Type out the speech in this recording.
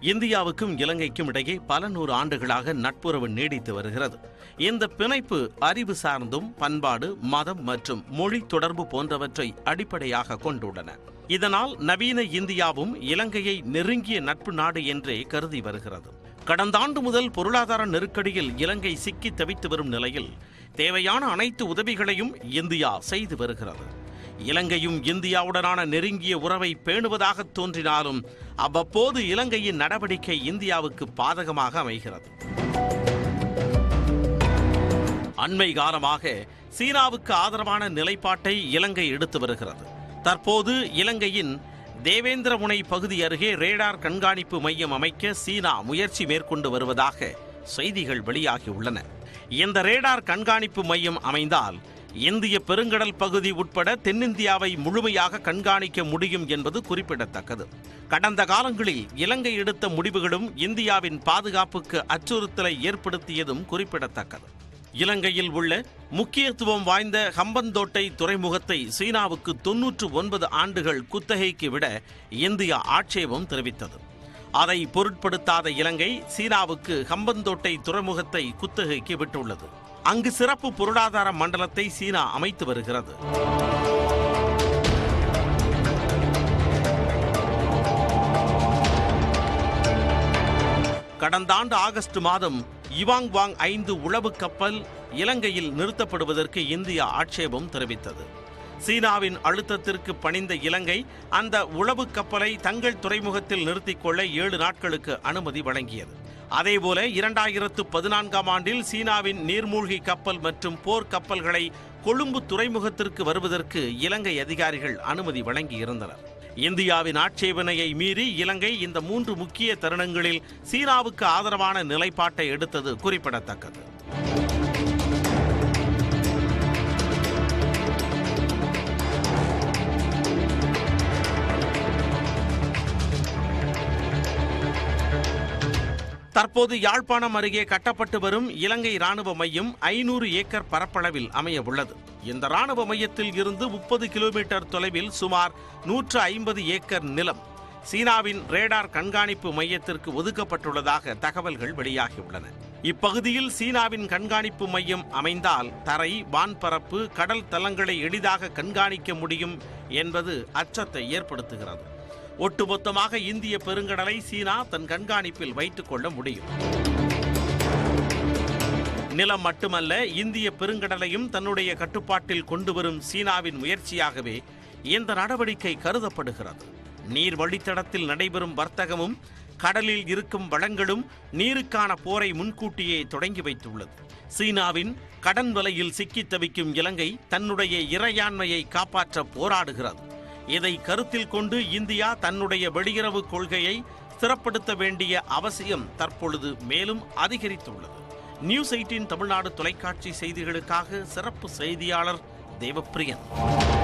இந்தியாவுக்கும் இலங்கைக்கும் இடையே பல நூறு ஆண்டுகளாக நட்புறவு நீடித்து வருகிறது இந்த பிணைப்பு அறிவு சார்ந்தும் பண்பாடு மதம் மற்றும் மொழி தொடர்பு போன்றவற்றை அடிப்படையாக கொண்டுள்ளன இதனால் நவீன இந்தியாவும் இலங்கையை நெருங்கிய நட்பு நாடு என்றே கருதி வருகிறது கடந்த ஆண்டு முதல் பொருளாதார நெருக்கடியில் இலங்கை சிக்கி தவித்து வரும் நிலையில் தேவையான அனைத்து உதவிகளையும் இந்தியா செய்து வருகிறது இலங்கையும் இந்தியாவுடனான நெருங்கிய உறவை பேணுவதாக தோன்றினாலும் அவ்வப்போது இலங்கையின் நடவடிக்கை இந்தியாவுக்கு பாதகமாக அமைகிறது அண்மை காலமாக சீனாவுக்கு ஆதரவான நிலைப்பாட்டை இலங்கை எடுத்து வருகிறது தற்போது இலங்கையின் தேவேந்திரமுனை பகுதி அருகே ரேடார் கண்காணிப்பு மையம் அமைக்க சீனா முயற்சி மேற்கொண்டு வருவதாக செய்திகள் வெளியாகியுள்ளன இந்த ரேடார் கண்காணிப்பு மையம் அமைந்தால் இந்திய பெருங்கடல் பகுதி உட்பட தென்னிந்தியாவை முழுமையாக கண்காணிக்க முடியும் என்பது குறிப்பிடத்தக்கது கடந்த காலங்களில் இலங்கை எடுத்த முடிவுகளும் இந்தியாவின் பாதுகாப்புக்கு அச்சுறுத்தலை ஏற்படுத்தியதும் குறிப்பிடத்தக்கது இலங்கையில் உள்ள முக்கியத்துவம் வாய்ந்த ஹம்பந்தோட்டை துறைமுகத்தை சீனாவுக்கு தொன்னூற்று ஒன்பது ஆண்டுகள் குத்தகைக்கு விட இந்தியா ஆட்சேபம் தெரிவித்தது அதை பொருட்படுத்தாத இலங்கை சீனாவுக்கு ஹம்பந்தோட்டை துறைமுகத்தை குத்தகைக்கு விட்டுள்ளது அங்கு சிறப்பு பொருளாதார மண்டலத்தை சீனா அமைத்து வருகிறது கடந்த ஆண்டு ஆகஸ்ட் மாதம் இவாங் வாங் ஐந்து உளவு கப்பல் இலங்கையில் நிறுத்தப்படுவதற்கு இந்தியா ஆட்சேபம் தெரிவித்தது சீனாவின் அழுத்தத்திற்கு பணிந்த இலங்கை அந்த உளவு கப்பலை தங்கள் துறைமுகத்தில் நிறுத்திக் கொள்ள ஏழு நாட்களுக்கு அனுமதி வழங்கியது அதேபோல இரண்டாயிரத்து பதினான்காம் ஆண்டில் சீனாவின் நீர்மூழ்கி கப்பல் மற்றும் போர் கப்பல்களை கொழும்பு துறைமுகத்திற்கு வருவதற்கு இலங்கை அதிகாரிகள் அனுமதி வழங்கியிருந்தனர் இந்தியாவின் ஆட்சேபனையை மீறி இலங்கை இந்த மூன்று முக்கிய தருணங்களில் சீனாவுக்கு ஆதரவான நிலைப்பாட்டை எடுத்தது குறிப்பிடத்தக்கது தற்போது யாழ்ப்பாணம் அருகே கட்டப்பட்டு வரும் இலங்கை ராணுவ மையம் ஐநூறு ஏக்கர் பரப்பளவில் அமைய உள்ளது இந்த ராணுவ மையத்தில் இருந்து முப்பது கிலோமீட்டர் தொலைவில் சுமார் நூற்று ஐம்பது ஏக்கர் நிலம் சீனாவின் ரேடார் கண்காணிப்பு மையத்திற்கு ஒதுக்கப்பட்டுள்ளதாக தகவல்கள் வெளியாகியுள்ளன இப்பகுதியில் சீனாவின் கண்காணிப்பு மையம் அமைந்தால் தரை வான்பரப்பு கடல் தளங்களை எளிதாக கண்காணிக்க முடியும் என்பது அச்சத்தை ஏற்படுத்துகிறது ஒட்டுமொத்தமாக இந்திய பெருங்கடலை சீனா தன் கண்காணிப்பில் வைத்துக் கொள்ள முடியும் நிலம் மட்டுமல்ல இந்திய பெருங்கடலையும் தன்னுடைய கட்டுப்பாட்டில் கொண்டு வரும் சீனாவின் முயற்சியாகவே இந்த நடவடிக்கை கருதப்படுகிறது நீர் வழித்தடத்தில் நடைபெறும் வர்த்தகமும் கடலில் இருக்கும் வளங்களும் நீருக்கான போரை முன்கூட்டியே தொடங்கி வைத்துள்ளது சீனாவின் கடன் வலையில் சிக்கித் தவிக்கும் இலங்கை தன்னுடைய இறையாண்மையை காப்பாற்ற போராடுகிறது இதை கருத்தில் கொண்டு இந்தியா தன்னுடைய வெளியுறவு கொள்கையை ஸ்திரப்படுத்த வேண்டிய அவசியம் தற்பொழுது மேலும் அதிகரித்துள்ளது நியூஸ் எயிட்டின் தமிழ்நாடு தொலைக்காட்சி செய்திகளுக்காக சிறப்பு செய்தியாளர் தேவப்பிரியன்